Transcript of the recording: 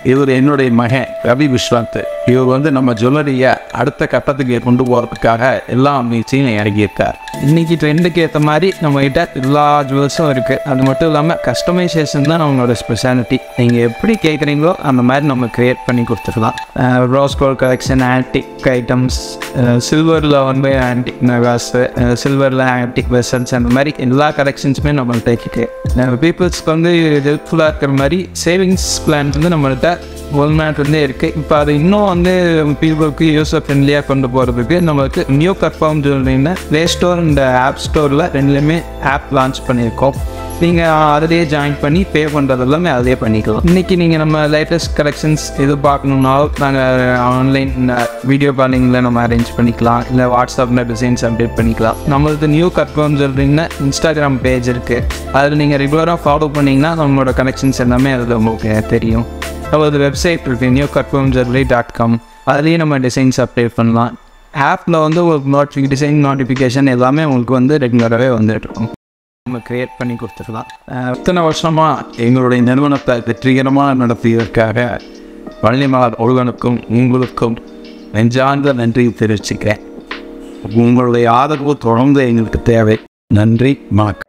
இவர் என்னுடைய மகன் ரவி விஸ்வாந்த் இவர் வந்து நம்ம ஜுவல்லரியை அடுத்த கட்டத்துக்கு கொண்டு போகிறதுக்காக எல்லா முயற்சியும் இறங்கியிருக்கார் இன்னைக்கு ட்ரெண்டுக்கு ஏற்ற மாதிரி நம்மகிட்ட எல்லா ஜுவல்ஸும் இருக்குது அது மட்டும் இல்லாமல் கஸ்டமைசேஷன் தான் நம்மளோட ஸ்பெஷாலிட்டி நீங்கள் எப்படி கேட்குறீங்களோ அந்த மாதிரி நம்ம க்ரியேட் பண்ணி கொடுத்துடலாம் rose gold collection antique items சில்வரில் வந்து ஆன்டிக் நகாஸு சில்வரில் ஆன்டிக் வெசல்ஸ் அந்த மாதிரி எல்லா கலெக்ஷன்ஸுமே நம்மள்ட்ட இருக்குது பீப்புள்ஸ்க்கு வந்து ஹெல்ப்ஃபுல்லாக இருக்கிற மாதிரி சேவிங்ஸ் பிளான் வந்து நம்மள்ட்ட வேர்ல்ட் வந்து இருக்குது இப்போ அது இன்னும் வந்து பீப்புளுக்கு யூஸர் ஃப்ரெண்ட்லியாக கொண்டு போகிறதுக்கு நம்மளுக்கு நியூ கன்ஃபார்ம் ஜுவல்லரின்னு ப்ளே ஸ்டோர் இந்த ஆப் ஸ்டோரில் ரெண்டுலேயுமே ஆப் லான்ச் பண்ணியிருக்கோம் நீங்கள் அதிலேயே ஜாயின் பண்ணி பே பண்ணுறது எல்லாமே அதிலே பண்ணிக்கலாம் இன்றைக்கி நீங்கள் நம்ம லேட்டஸ்ட் கலெக்ஷன்ஸ் எது பார்க்கணுன்னாலும் நாங்கள் ஆன்லைன் வீடியோ காலிங்கில் நம்ம அரேஞ்ச் பண்ணிக்கலாம் இல்லை வாட்ஸ்அப்பில் டிசைன்ஸ் அப்டேட் பண்ணிக்கலாம் நம்மளது நியூ கன்ஃபார்ம் ஜுவல்லரின்னு இன்ஸ்டாகிராம் பேஜ் இருக்குது அதில் நீங்கள் ரெகுலராக ஃபாலோ பண்ணிங்கன்னா நம்மளோட கலெக்ஷன்ஸ் எல்லாமே அதில் உங்களுக்கு தெரியும் நம்மளது வெப்சைட் இருக்குது new confirm jewellery dot com அதுலேயே நம்ம டிசைன்ஸ் அப்டேட் பண்ணலாம் ஆப்பில் வந்து உங்களுக்கு நோட்டிஃபி டிசைன் நோட்டிஃபிகேஷன் எல்லாமே உங்களுக்கு வந்து ரெகுலராகவே வந்துட்டு இருக்கும் நம்ம க்ரியேட் பண்ணி கொடுத்துருக்கலாம் அஹ் இத்தனை வருஷமாக எங்களுடைய நிறுவனத்தை வெற்றிகரமாக நடத்தியதற்காக பழனிமலர் ஒருவனுக்கும் உங்களுக்கும் நெஞ்சார்ந்த நன்றி தெரிவிச்சுக்கிறேன் உங்களுடைய ஆதரவு தொடர்ந்து எங்களுக்கு தேவை நன்றி வணக்கம்